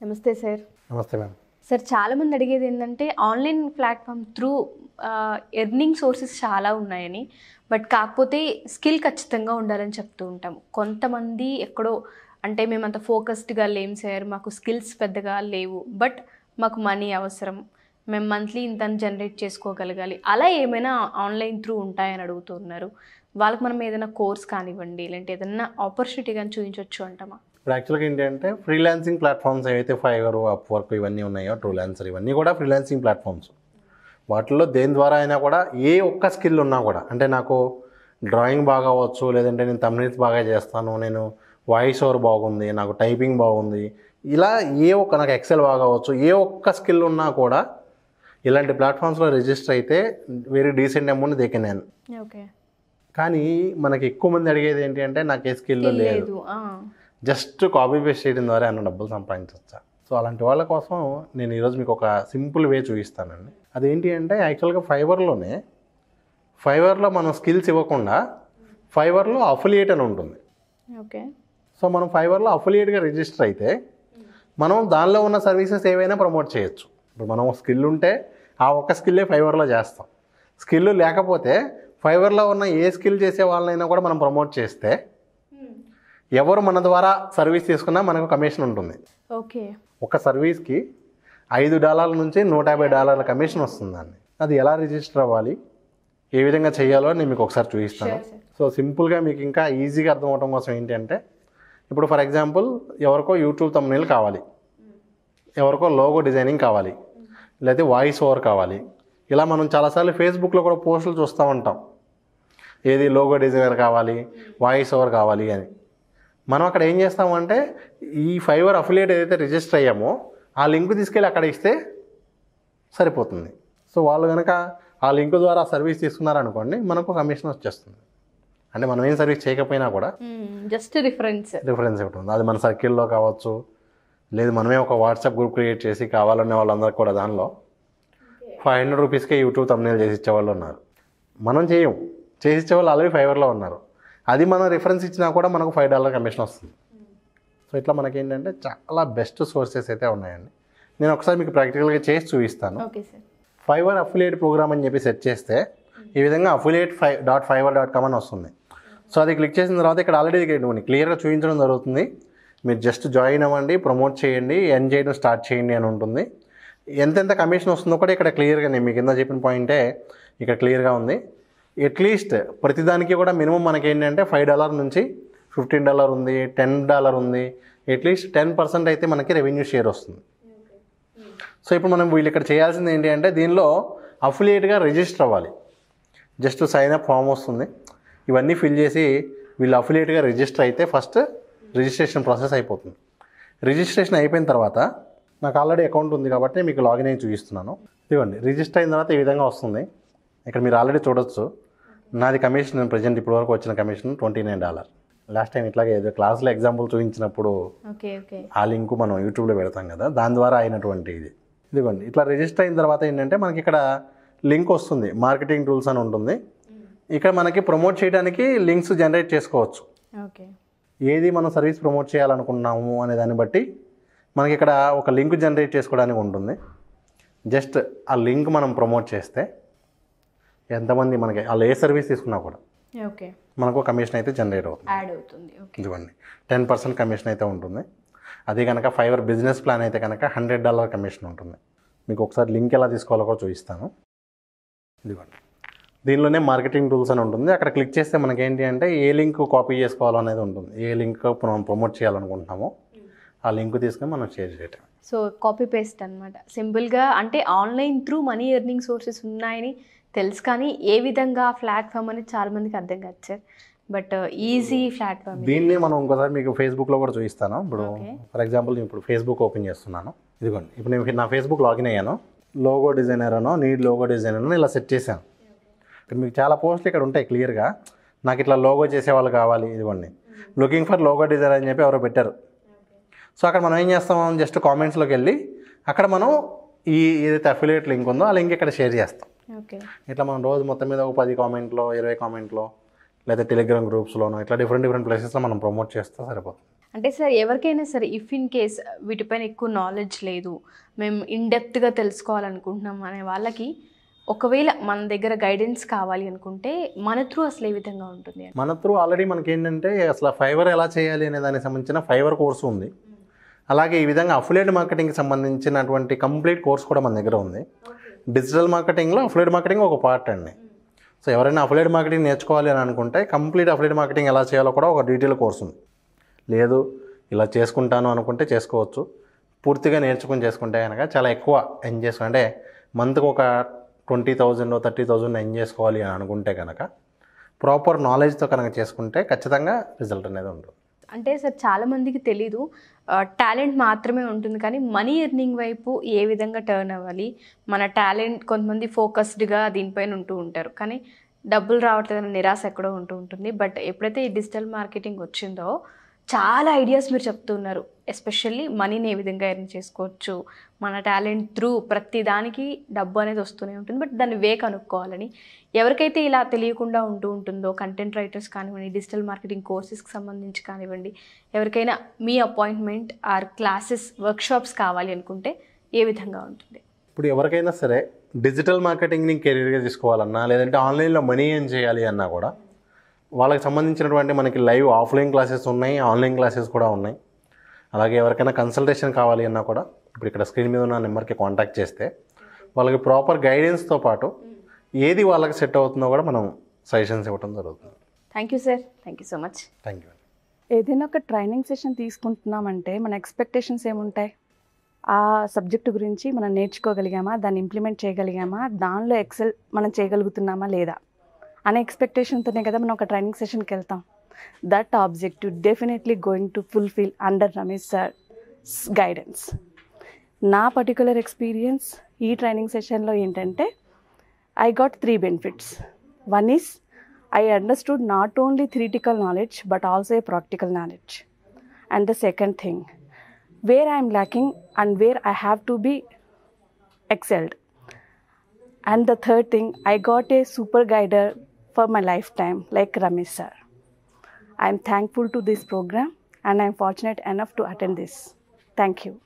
నమస్తే సార్ నమస్తే ma'am sir చాలా మంది అడిగేది ఏంటంటే online platform through earning sources చాలా ఉన్నాయని బట్ కాకపోతే స్కిల్ ఖచ్చితంగా ఉండాలని చెప్తూ ఉంటాం కొంతమంది ఎక్కడో అంటే మేము అంత ఫోకస్డ్గా లేం సార్ మాకు స్కిల్స్ పెద్దగా లేవు బట్ మాకు మనీ అవసరం మేము మంత్లీ ఇంత జనరేట్ చేసుకోగలగాలి అలా ఏమైనా ఆన్లైన్ త్రూ ఉంటాయని అడుగుతున్నారు వాళ్ళకి మనం ఏదైనా కోర్స్ కానివ్వండి లేదంటే ఏదైనా ఆపర్చునిటీ కానీ చూపించవచ్చు అంటామా ఇప్పుడు యాక్చువల్గా ఏంటంటే ఫ్రీలాన్సింగ్ ప్లాట్ఫామ్స్ ఏవైతే ఫైవర్ అప్ వర్క్ ఇవన్నీ ఉన్నాయో ట్రూలాన్సర్ ఇవన్నీ కూడా ఫ్రీలాన్సింగ్ ప్లాట్ఫామ్స్ వాటిల్లో దేని ద్వారా అయినా కూడా ఏ ఒక్క స్కిల్ ఉన్నా కూడా అంటే నాకు డ్రాయింగ్ బాగా అవ్వచ్చు లేదంటే నేను తమిళ్ బాగా చేస్తాను నేను వాయిస్ ఓవర్ బాగుంది నాకు టైపింగ్ బాగుంది ఇలా ఏ ఒక్క నాకు ఎక్సెల్ బాగా అవ్వచ్చు ఏ ఒక్క స్కిల్ ఉన్నా కూడా ఇలాంటి ప్లాట్ఫామ్స్లో రిజిస్టర్ అయితే very decent amount they can okay కానీ మనకి ఎక్కువ మంది అడిగేది ఏంటి అంటే నాకు ఏ స్కిల్ లేదు లేదు ఆ. జస్ట్ కాపీ పేస్ట్ చేయడం ద్వారా ఏమైనా డబ్బులు సంపాదించవచ్చా సో అలాంటి వాళ్ళ కోసం నేను ఈరోజు మీకు ఒక సింపుల్ వే చూపిస్తానండి అదేంటి అంటే యాక్చువల్గా ఫైవర్లోనే ఫైవర్లో మనం స్కిల్స్ ఇవ్వకుండా ఫైవర్లో అఫిలియేట్ అని ఉంటుంది ఓకే సో మనం ఫైవర్లో అఫిలియేట్గా రిజిస్టర్ అయితే మనం దానిలో ఉన్న సర్వీసెస్ ఏవైనా ప్రమోట్ చేయొచ్చు ఇప్పుడు మనం స్కిల్ ఉంటే ఆ ఒక్క స్కిల్లే ఫైవర్లో చేస్తాం స్కిల్ లేకపోతే ఫైవర్లో ఉన్న ఏ స్కిల్ చేసే వాళ్ళనైనా కూడా మనం ప్రమోట్ చేస్తే ఎవరు మన ద్వారా సర్వీస్ తీసుకున్నా మనకు కమిషన్ ఉంటుంది ఓకే ఒక సర్వీస్కి ఐదు డాలర్ల నుంచి నూట యాభై డాలర్ల కమిషన్ వస్తుందండి అది ఎలా రిజిస్టర్ అవ్వాలి ఏ విధంగా చేయాలో నేను మీకు ఒకసారి చూపిస్తాను Sure, sir. సో సింపుల్గా మీకు ఇంకా ఈజీగా అర్థం అవడం కోసం ఏంటంటే ఇప్పుడు ఫర్ ఎగ్జాంపుల్ ఎవరికో యూట్యూబ్ తమ్ముళ్ళు కావాలి ఎవరికో లోగో డిజైనింగ్ కావాలి లేకపోతే వాయిస్ ఓవర్ కావాలి ఇలా మనం చాలాసార్లు ఫేస్బుక్లో కూడా పోస్టులు చూస్తూ ఉంటాం ఏది లోగో డిజైనర్ కావాలి వాయిస్ ఓవర్ కావాలి అని మనం అక్కడ ఏం చేస్తామంటే ఈ ఫైవర్ అఫిలియేట్ ఏదైతే రిజిస్టర్ అయ్యామో ఆ లింక్ తీసుకెళ్ళి అక్కడ ఇస్తే సరిపోతుంది సో వాళ్ళు కనుక ఆ లింక్ ద్వారా సర్వీస్ తీసుకున్నారనుకోండి మనకు కమిషన్ వచ్చేస్తుంది అంటే మనం ఏం సర్వీస్ చేయకపోయినా కూడా జస్ట్ రిఫరెన్స్ రిఫరెన్స్ ఉంటుంది అది మన సర్కిల్లో కావచ్చు లేదు మనమే ఒక వాట్సాప్ గ్రూప్ క్రియేట్ చేసి కావాలనే వాళ్ళందరికీ కూడా దానిలో ఫైవ్ హండ్రెడ్ రూపీస్కే యూట్యూబ్ తమ్నేల్ చేసి ఇచ్చేవాళ్ళు ఉన్నారు మనం చేయం చేసి ఇచ్చేవాళ్ళు ఆల్రెడీ ఫైవర్లో ఉన్నారు అది మనం రిఫరెన్స్ ఇచ్చినా కూడా మనకు ఫైవ్ డాలర్ కమిషన్ వస్తుంది సో ఇట్లా మనకి ఏంటంటే చాలా బెస్ట్ సోర్సెస్ అయితే ఉన్నాయండి నేను ఒకసారి మీకు ప్రాక్టికల్గా చేసి చూపిస్తాను okay sir Fiverr affiliate program అని చెప్పి సెట్ చేస్తే ఈ విధంగా అఫిలియేట్ ఫై డాట్ ఫైవర్ డాట్ కామ్ అని వస్తుంది సో అది క్లిక్ చేసిన తర్వాత ఇక్కడ ఆల్రెడీ క్లియర్గా చూపించడం జరుగుతుంది మీరు జస్ట్ జాయిన్ అవ్వండి ప్రమోట్ చేయండి ఎన్ చేయడం స్టార్ట్ చేయండి అని ఉంటుంది ఎంతెంత కమిషన్ వస్తుందో కూడా ఇక్కడ క్లియర్గా నేను మీకు కింద చెప్పిన పాయింటే ఇక్కడ క్లియర్గా ఉంది అట్లీస్ట్ ప్రతిదానికి కూడా మినిమం మనకి ఏంటంటే ఫైవ్ డాలర్ నుంచి ఫిఫ్టీన్ డాలర్ ఉంది టెన్ డాలర్ ఉంది అట్లీస్ట్ టెన్ పర్సెంట్ అయితే మనకి రెవెన్యూ షేర్ వస్తుంది సో ఇప్పుడు మనం వీళ్ళు ఇక్కడ చేయాల్సింది ఏంటి అంటే దీనిలో అఫిలియేట్గా రిజిస్టర్ అవ్వాలి జస్ట్ సైన్ అప్ ఫామ్ వస్తుంది ఇవన్నీ ఫిల్ చేసి వీళ్ళు అఫిలియేట్గా రిజిస్టర్ అయితే ఫస్ట్ రిజిస్ట్రేషన్ ప్రాసెస్ అయిపోతుంది రిజిస్ట్రేషన్ అయిపోయిన తర్వాత నాకు ఆల్రెడీ అకౌంట్ ఉంది కాబట్టి మీకు లాగిన్ అయ్యి చూపిస్తున్నాను ఇదిగోండి రిజిస్టర్ అయిన తర్వాత ఈ విధంగా వస్తుంది ఇక్కడ మీరు ఆల్రెడీ చూడొచ్చు నాది కమిషన్ ప్రజెంట్ ఇప్పటివరకు వచ్చిన commission twenty nine dollar last time ఇట్లాగే ఏదో క్లాస్లో ఎగ్జాంపుల్ చూపించినప్పుడు ఓకే ఓకే ఆ లింక్ మనం యూట్యూబ్లో పెడతాం కదా దాని ద్వారా అయినటువంటి ఇది ఇదిగోండి ఇట్లా రిజిస్టర్ అయిన తర్వాత ఏంటంటే మనకి ఇక్కడ లింక్ వస్తుంది మార్కెటింగ్ టూల్స్ అని ఉంటుంది ఇక్కడ మనకి ప్రమోట్ చేయడానికి లింక్స్ జనరేట్ చేసుకోవచ్చు ఓకే ఏది మనం సర్వీస్ ప్రమోట్ చేయాలనుకున్నాము అనే దాన్ని బట్టి మనకి ఇక్కడ ఒక లింక్ జనరేట్ చేసుకోవడానికి ఉంటుంది జస్ట్ ఆ లింక్ మనం ప్రమోట్ చేస్తే ఎంతమంది మనకి వాళ్ళు ఏ సర్వీస్ తీసుకున్నా కూడా ఓకే మనకు కమిషన్ అయితే జనరేట్ అవుతుంది యాడ్ అవుతుంది ఓకే ఇదిగోండి టెన్ పర్సెంట్ కమిషన్ అయితే ఉంటుంది అదే కనుక ఫైవర్ బిజినెస్ ప్లాన్ అయితే కనుక హండ్రెడ్ డాలర్ కమిషన్ ఉంటుంది మీకు ఒకసారి లింక్ ఎలా తీసుకోవాలో కూడా చూపిస్తాను ఇదిగోండి దీనిలోనే మార్కెటింగ్ టూల్స్ అని ఉంటుంది అక్కడ క్లిక్ చేస్తే మనకి ఏంటి అంటే ఏ లింక్ కాపీ చేసుకోవాలో అనేది ఉంటుంది ఏ లింక్ మనం ప్రమోట్ చేయాలనుకుంటున్నామో ఆ లింక్ తీసుకొని మనం షేర్ చేయటం సో కాపీ పేస్ట్ అనమాట సింపుల్గా అంటే online through money earning sources ఉన్నాయని తెలుసు కానీ ఏ విధంగా ప్లాట్ఫామ్ అనేది చాలా మందికి అర్థం కాదు సార్ బట్ ఈజీ ప్లాట్ఫామ్ దీన్ని మనం ఇంకోసారి మీకు ఫేస్బుక్లో కూడా చూపిస్తాను ఇప్పుడు Okay. ఫర్ ఎగ్జాంపుల్ నేను ఇప్పుడు ఫేస్బుక్ ఓపెన్ చేస్తున్నాను ఇదిగోండి ఇప్పుడు నేను నా ఫేస్బుక్ లాగిన్ అయ్యాను లోగో డిజైనర్ అనో నీడ్ లోగో డిజైనర్ అనో ఇలా సెట్ చేశాను ఇక్కడ మీకు చాలా పోస్టులు ఇక్కడ ఉంటాయి క్లియర్గా నాకు ఇట్లా లోగో చేసే వాళ్ళు కావాలి ఇదిగోండి లుకింగ్ ఫర్ లోగో డిజైనర్ అని చెప్పి ఎవరో పెట్టారు సో అక్కడ మనం ఏం చేస్తాం జస్ట్ కామెంట్స్లోకి వెళ్ళి అక్కడ మనం ఈ ఏదైతే అఫిలియేట్ లింక్ ఉందో ఆ లింక్ ఇక్కడ షేర్ చేస్తాం ఓకే ఇట్లా మనం రోజు మొత్తం మీద ఒక పది కామెంట్లో ఇరవై కామెంట్లో లేదా టెలిగ్రామ్ గ్రూప్స్లోనో ఇట్లా డిఫరెంట్ డిఫరెంట్ ప్లేసెస్లో మనం ప్రమోట్ చేస్తే సరిపోతుంది అంటే సార్ ఎవరికైనా సరే ఇఫ్ ఇన్ కేస్ వీటిపైన ఎక్కువ నాలెడ్జ్ లేదు మేము ఇన్డెప్త్గా తెలుసుకోవాలనుకుంటున్నాం అనే వాళ్ళకి ఒకవేళ మన దగ్గర గైడెన్స్ కావాలి అనుకుంటే మన త్రూ అసలు ఏ విధంగా ఉంటుంది మన త్రూ ఆల్రెడీ మనకి ఏంటంటే అసలు ఫైవర్ ఎలా చేయాలి అనే దానికి సంబంధించిన ఫైవర్ కోర్సు ఉంది అలాగే ఈ విధంగా అఫిలియేట్ మార్కెటింగ్కి సంబంధించినటువంటి కంప్లీట్ కోర్స్ కూడా మన దగ్గర ఉంది డిజిటల్ మార్కెటింగ్లో అఫిలియేట్ మార్కెటింగ్ ఒక పార్ట్ అండి సో ఎవరైనా అఫిలియేట్ మార్కెటింగ్ నేర్చుకోవాలి అని అనుకుంటే కంప్లీట్ అఫిలియేట్ మార్కెటింగ్ ఎలా చేయాలో కూడా ఒక డీటెయిల్ కోర్స్ ఉంది లేదు ఇలా చేసుకుంటాను అనుకుంటే చేసుకోవచ్చు పూర్తిగా నేర్చుకుని చేసుకుంటే కనుక చాలా ఎక్కువ ఎన్ చేసుకో అంటే మంత్కి ఒక twenty thousand thirty thousand earn చేసుకోవాలి అని అనుకుంటే కనుక ప్రాపర్ నాలెడ్జ్తో కనుక చేసుకుంటే ఖచ్చితంగా రిజల్ట్ అనేది ఉంటుంది అంటే సార్ చాలా మందికి తెలీదు టాలెంట్ మాత్రమే ఉంటుంది కానీ మనీ ఎర్నింగ్ వైపు ఏ విధంగా టర్న్ అవ్వాలి మన టాలెంట్ కొంతమంది ఫోకస్డ్గా దీనిపైన ఉంటూ ఉంటారు కానీ డబ్బులు రావట్లేదన్న నిరాశ ఎక్కడో ఉంటూ ఉంటుంది బట్ ఎప్పుడైతే ఈ డిజిటల్ మార్కెటింగ్ వచ్చిందో చాలా ఐడియాస్ మీరు చెప్తున్నారు ఎస్పెషల్లీ మనీని ఏ విధంగా ఎర్న్ చేసుకోవచ్చు మన టాలెంట్ త్రూ ప్రతి దానికి డబ్బు అనేది వస్తూనే ఉంటుంది బట్ దాన్ని వే కనుక్కోవాలని ఎవరికైతే ఇలా తెలియకుండా ఉంటూ ఉంటుందో కంటెంట్ రైటర్స్ కానివ్వండి డిజిటల్ మార్కెటింగ్ కోర్సెస్కి సంబంధించి కానివ్వండి ఎవరికైనా మీ అపాయింట్మెంట్ ఆర్ క్లాసెస్ వర్క్షాప్స్ కావాలి అనుకుంటే ఏ విధంగా ఉంటుంది ఇప్పుడు ఎవరికైనా సరే డిజిటల్ మార్కెటింగ్ని కెరీర్గా తీసుకోవాలన్నా లేదంటే ఆన్లైన్లో మనీ ఏం చేయాలి అన్నా కూడా వాళ్ళకి సంబంధించినటువంటి మనకి లైవ్ ఆఫ్లైన్ క్లాసెస్ ఉన్నాయి ఆన్లైన్ క్లాసెస్ కూడా ఉన్నాయి అలాగే ఎవరికైనా కన్సల్టేషన్ కావాలి అన్నా కూడా ఇప్పుడు ఇక్కడ స్క్రీన్ మీద ఉన్న నెంబర్కి కాంటాక్ట్ చేస్తే వాళ్ళకి ప్రాపర్ గైడెన్స్తో పాటు ఏది వాళ్ళకి సెట్ అవుతుందో కూడా మనం సజెషన్స్ ఇవ్వడం జరుగుతుంది thank you sir thank you so much thank you ఏదైనా ఒక ట్రైనింగ్ సెషన్ తీసుకుంటున్నామంటే మన ఎక్స్పెక్టేషన్స్ ఏముంటాయి ఆ సబ్జెక్ట్ గురించి మనం నేర్చుకోగలిగామా దాన్ని ఇంప్లిమెంట్ చేయగలిగామా దానిలో ఎక్సెల్ మనం చేయగలుగుతున్నామా లేదా అనే ఎక్స్పెక్టేషన్తోనే కదా మనం ఒక ట్రైనింగ్ సెషన్కి వెళ్తాం that objective definitely going to fulfil under Ramesh sir guidance నా పర్టికులర్ ఎక్స్పీరియన్స్ ఈ ట్రైనింగ్ సెషన్లో ఏంటంటే I got three benefits one is I understood not only theoretical knowledge but also a practical knowledge and the second thing where I'm lacking and where I have to be excelled and the third thing I got a super guider for my lifetime like Ramesh sir I'm thankful to this program and I'm fortunate enough to attend this. Thank you.